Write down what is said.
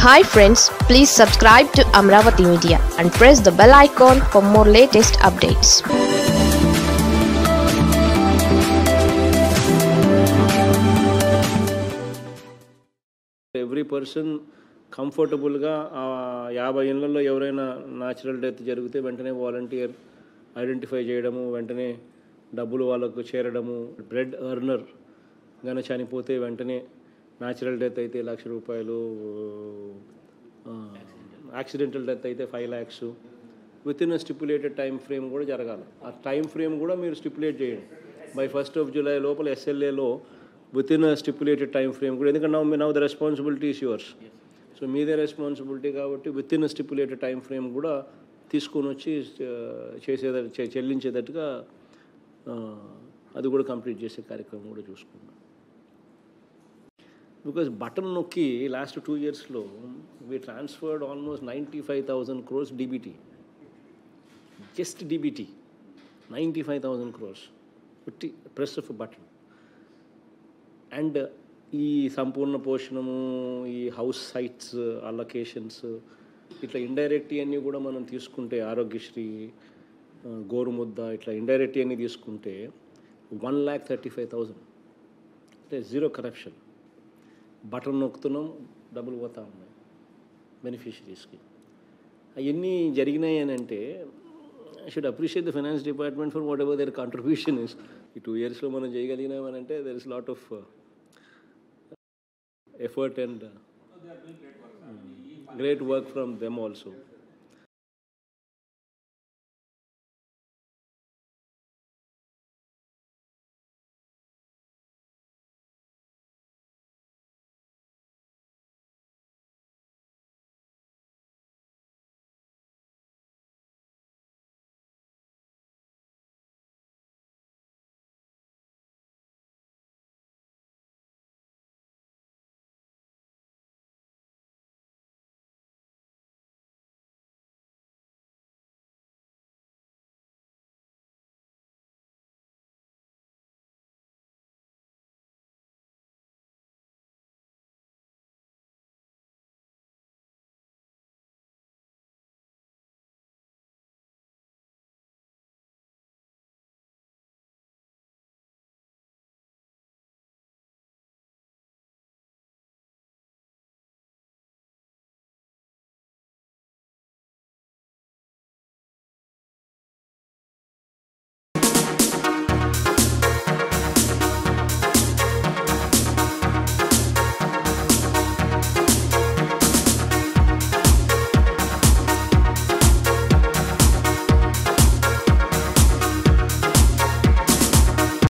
hi friends please subscribe to Amaravati media and press the bell icon for more latest updates every person కంఫర్టబుల్గా ఆ యాభై ఏళ్ళల్లో ఎవరైనా natural death జరిగితే వెంటనే volunteer identify చేయడము వెంటనే డబ్బులు వాళ్ళకు చేరడము బ్రెడ్ ఎర్నర్ గానే చనిపోతే వెంటనే న్యాచురల్ డెత్ అయితే లక్ష రూపాయలు యాక్సిడెంటల్ డెత్ అయితే five lakhs within stipulated time frame కూడా జరగాలి ఆ టైం ఫ్రేమ్ కూడా మీరు స్టిపులేట్ చేయండి బై ఫస్ట్ ఆఫ్ జూలై లోపల ఎస్ఎల్ఏలో within stipulated time frame కూడా ఎందుకంటే now now the responsibility is yours so మీదే రెస్పాన్సిబిలిటీ కాబట్టి within stipulated time frame కూడా తీసుకొని వచ్చి చేసేద చే- చెల్లించేటట్టుగా ఆ, అది కూడా కంప్లీట్ చేసే కార్యక్రమం కూడా చూసుకున్నాం బికాజ్ బటన్ నొక్కి లాస్ట్ టూ ఇయర్స్లో we transferred almost ninety five thousand crores DBT just DBT ninety five thousand crores fifty press of button and ఈ సంపూర్ణ పోషణము ఈ హౌస్ సైట్స్ అలొకేషన్స్ ఇట్లా ఇండైరెక్ట్ అన్నీ కూడా మనం తీసుకుంటే ఆరోగ్యశ్రీ ఆ, గోరుముద్ద ఇట్లా ఇండైరెక్ట్ అన్నీ తీసుకుంటే one lakh thirty five thousand అంటే జీరో కరప్షన్ బటన్ నొక్కుతున్నాం డబ్బులు పోతా ఉన్నాయి బెనిఫిషరీస్కి అవన్నీ జరిగినాయి అని అంటే I should appreciate the finance department for whatever their contribution is ఈ టూ ఇయర్స్లో మనం చేయగలిగినామని అంటే there is lot of effort and great work from them also